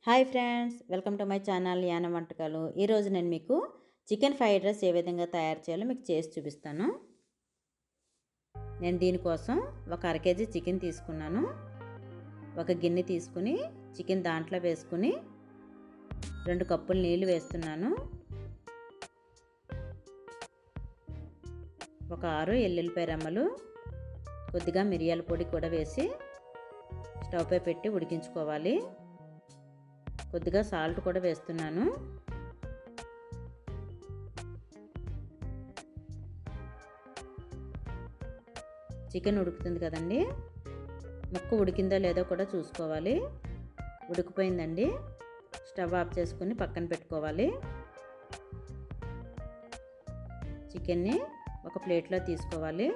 hi friends welcome to my channel యాన వంటకాలు ఈరోజు నేను మీకు చికెన్ ఫ్రైడ్ రైస్ ఏ విధంగా తయారు చేయాలో మీకు చేసి చూపిస్తాను నేను దీనికోసం ఒక అర కేజీ చికెన్ తీసుకున్నాను ఒక గిన్నె తీసుకుని చికెన్ దాంట్లో వేసుకుని రెండు కప్పులు నీళ్ళు వేస్తున్నాను ఒక ఆరు ఎల్లుల్లిపాయ రమ్మలు కొద్దిగా మిరియాల పొడి కూడా వేసి స్టవ్ పై పెట్టి ఉడికించుకోవాలి కొద్దిగా సాల్ట్ కూడా వేస్తున్నాను చికెన్ ఉడుకుతుంది కదండి ముక్క ఉడికిందో లేదో కూడా చూసుకోవాలి ఉడికిపోయిందండి స్టవ్ ఆఫ్ చేసుకుని పక్కన పెట్టుకోవాలి చికెన్ని ఒక ప్లేట్లో తీసుకోవాలి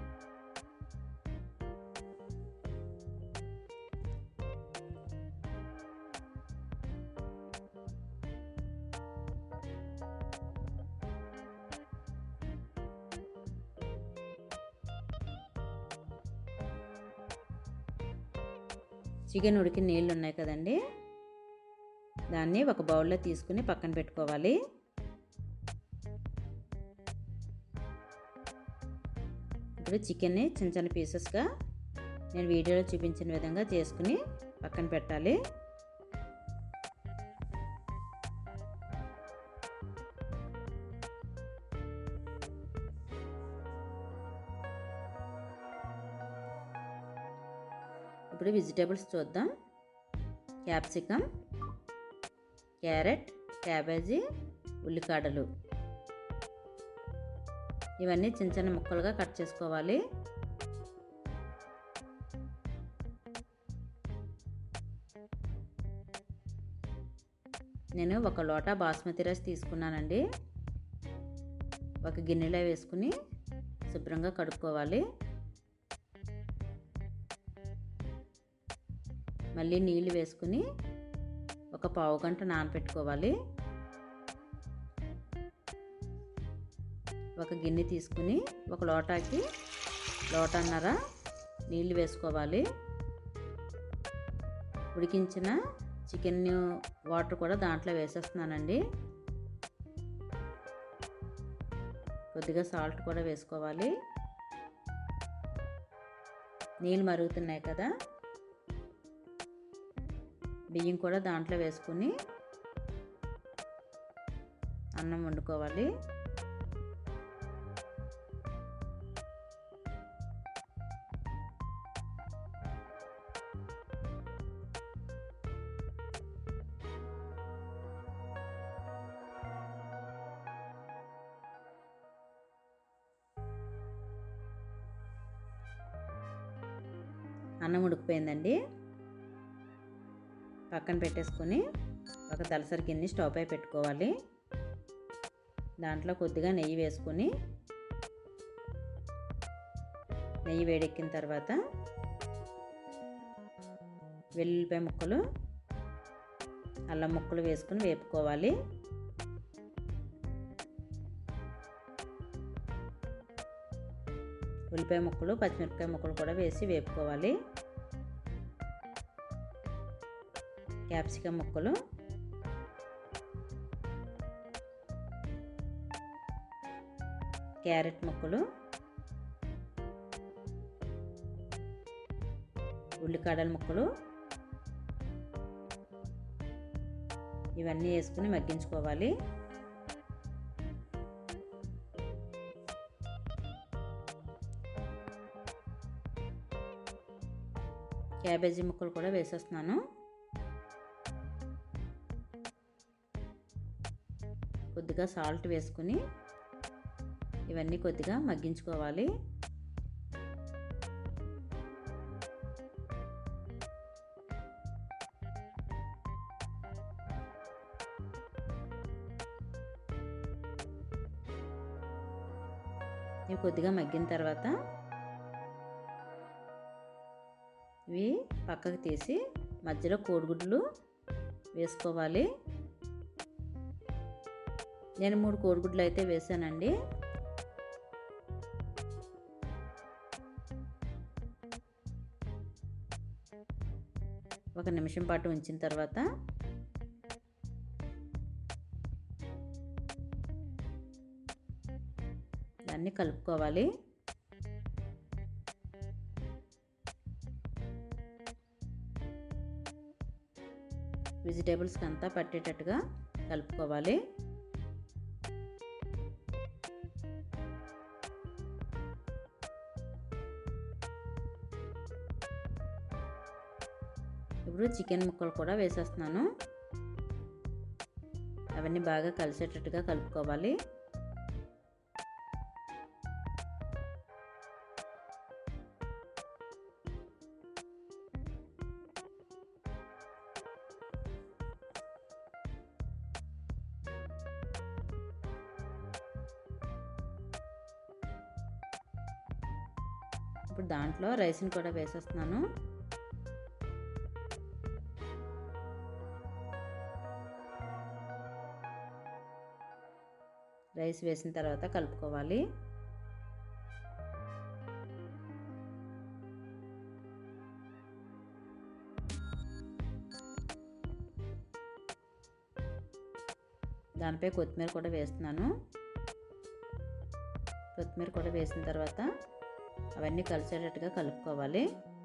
చికెన్ ఉడికి నీళ్ళు ఉన్నాయి కదండి దాన్ని ఒక బౌల్లో తీసుకుని పక్కన పెట్టుకోవాలి ఇప్పుడు చికెన్ని చిన్న చిన్న పీసెస్గా నేను వీడియోలో చూపించిన విధంగా చేసుకుని పక్కన పెట్టాలి ఇప్పుడు వెజిటేబుల్స్ చూద్దాం క్యాప్సికమ్ క్యారెట్ క్యాబేజీ ఉల్లికాడలు ఇవన్నీ చిన్న చిన్న ముక్కలుగా కట్ చేసుకోవాలి నేను ఒక లోటా బాస్మతి రైస్ తీసుకున్నానండి ఒక గిన్నెలో వేసుకుని శుభ్రంగా కడుక్కోవాలి మళ్ళీ నీళ్ళు వేసుకుని ఒక పావు గంట నానపెట్టుకోవాలి ఒక గిన్నె తీసుకుని ఒక లోటాకి లోటన్నర నీళ్ళు వేసుకోవాలి ఉడికించిన చికెన్ వాటర్ కూడా దాంట్లో వేసేస్తున్నానండి కొద్దిగా సాల్ట్ కూడా వేసుకోవాలి నీళ్ళు మరుగుతున్నాయి కదా బియ్యం కూడా దాంట్లో వేసుకుని అన్నం వండుకోవాలి అన్నం ఉడికిపోయిందండి పక్కన పెట్టేసుకొని ఒక దలసరి గిన్నె స్టవ్ పై పెట్టుకోవాలి దాంట్లో కొద్దిగా నెయ్యి వేసుకొని నెయ్యి వేడెక్కిన తర్వాత వెల్లుల్లిపాయ ముక్కలు అల్లం ముక్కలు వేసుకుని వేపుకోవాలి ఉల్లిపాయ ముక్కలు పచ్చిమిరపకాయ ముక్కలు కూడా వేసి వేపుకోవాలి క్యాప్సికమ్ ముక్కలు క్యారెట్ ముక్కలు ఉల్లికాడల ముక్కలు ఇవన్నీ వేసుకుని మగ్గించుకోవాలి క్యాబేజీ ముక్కలు కూడా వేసేస్తున్నాను కొద్దిగా సాల్ట్ వేసుకుని ఇవన్నీ కొద్దిగా మగ్గించుకోవాలి ఇవి కొద్దిగా మగ్గిన తర్వాత ఇవి పక్కకు తీసి మధ్యలో కోడిగుడ్లు వేసుకోవాలి నేను మూడు కోడిగుడ్లు అయితే వేసానండి ఒక నిమిషం పాటు ఉంచిన తర్వాత అన్నీ కలుపుకోవాలి వెజిటేబుల్స్కి అంతా పట్టేటట్టుగా కలుపుకోవాలి ఇప్పుడు చికెన్ ముక్కలు కూడా వేసేస్తున్నాను అవన్నీ బాగా కలిసేటట్టుగా కలుపుకోవాలి ఇప్పుడు దాంట్లో రైస్ని కూడా వేసేస్తున్నాను రైస్ వేసిన తర్వాత కలుపుకోవాలి దానిపై కొత్తిమీర కూడా వేస్తున్నాను కొత్తిమీర కూడా వేసిన తర్వాత అవన్నీ కలిసేటట్టుగా కలుపుకోవాలి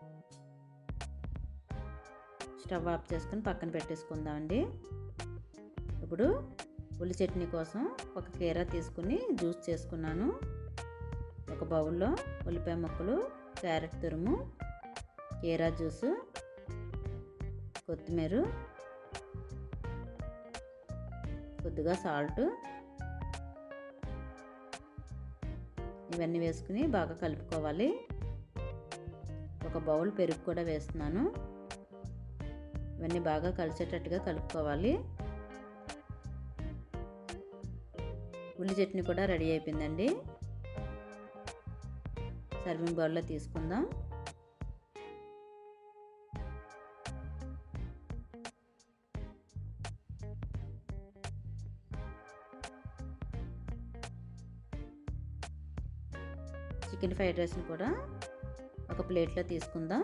స్టవ్ ఆఫ్ చేసుకొని పక్కన పెట్టేసుకుందామండి ఇప్పుడు ఉల్లి చట్నీ కోసం ఒక కీర తీసుకుని జ్యూస్ చేసుకున్నాను ఒక బౌల్లో ఉల్లిపాయ ముక్కలు క్యారెట్ తురుము కీరా జ్యూసు కొత్తిమీర కొద్దిగా సాల్ట్ ఇవన్నీ వేసుకుని బాగా కలుపుకోవాలి ఒక బౌల్ పెరుగు కూడా వేస్తున్నాను ఇవన్నీ బాగా కలిసేటట్టుగా కలుపుకోవాలి ఉల్లి చట్నీ కూడా రెడీ అయిపోయిందండి సర్వింగ్ బౌల్లో తీసుకుందాం చికెన్ ఫ్రైడ్ రైస్ని కూడా ఒక ప్లేట్లో తీసుకుందాం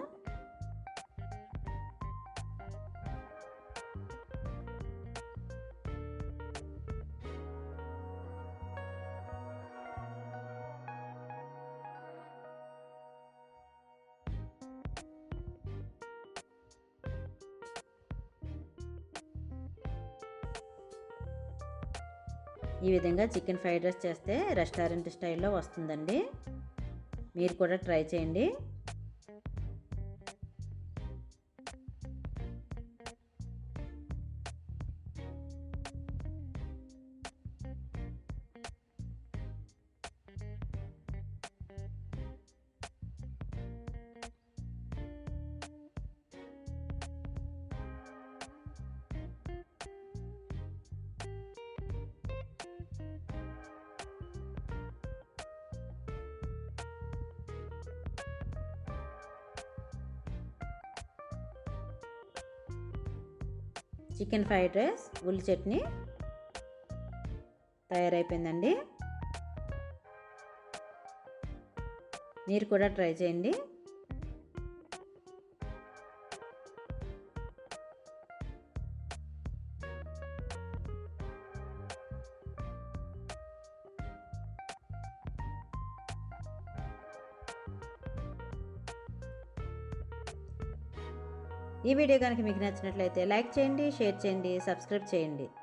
ఈ విధంగా చికెన్ ఫ్రైడ్ రైస్ చేస్తే రెస్టారెంట్ స్టైల్లో వస్తుందండి మీరు కూడా ట్రై చేయండి చికెన్ ఫ్రైడ్ రైస్ ఉల్లి చట్నీ తయారైపోయిందండి మీరు కూడా ట్రై చేయండి ఈ వీడియో కనుక మీకు నచ్చినట్లయితే లైక్ చేయండి షేర్ చేయండి సబ్స్క్రైబ్ చేయండి